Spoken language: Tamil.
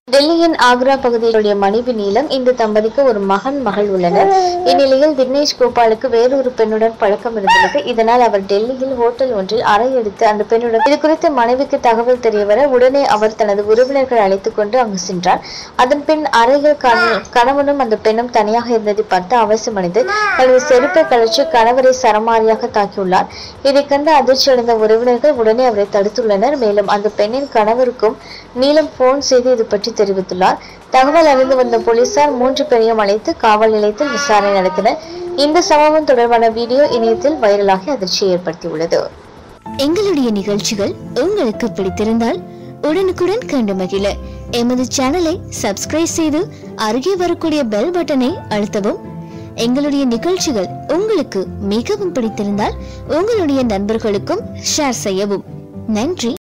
டெல்லியின் ஆக்ரா பகுதியிலுடைய மனைவி நீலம் இந்த தம்பதிக்கு ஒரு மகன் மகள் உள்ளனர் இந்நிலையில் தினேஷ் கோபாலுக்கு வேறொரு பெண்ணுடன் பழக்கம் இருந்துள்ளது இதனால் அவர் டெல்லியில் ஹோட்டல் ஒன்றில் அறை எடுத்து அந்த பெண்ணுடன் இது குறித்து மனைவிக்கு தகவல் தெரியவர உடனே அவர் தனது உறவினர்களை அழைத்துக் கொண்டு அங்கு சென்றார் அதன் பின் அறையில் கண- கணவனும் அந்த பெண்ணும் தனியாக இருந்ததை பார்த்து அவசரமடைந்து தனது செருப்பை கழற்றி கணவரை சரமாரியாக தாக்கியுள்ளார் இதை கண்டு அதிர்ச்சியடைந்த உறவினர்கள் உடனே அவரை தடுத்துள்ளனர் மேலும் அந்த பெண்ணின் கணவருக்கும் நீலம் போன் செய்து இது பற்றி தெரிவித்துள்ளார் தகவல் அறிந்து வந்த போலீசார் மூன்று பேரையும் அழைத்து காவல் நிலையத்தில் விசாரணை நடத்தினர் இந்த சம்பவம் தொடர்பான வீடியோ இணையத்தில் வைரலாகி அதிர்ச்சியை ஏற்படுத்தியுள்ளது எங்களுடைய நிகழ்ச்சிகள் உங்களுக்கு பிடித்திருந்தால் உடனுக்குடன் கண்டு மகிழ எமது சேனலை சப்ஸ்கிரைப் செய்து அருகே வரக்கூடிய பெல் பட்டனை அழுத்தவும் எங்களுடைய நிகழ்ச்சிகள் உங்களுக்கு மிகவும் பிடித்திருந்தால் உங்களுடைய நண்பர்களுக்கும் ஷேர் செய்யவும் நன்றி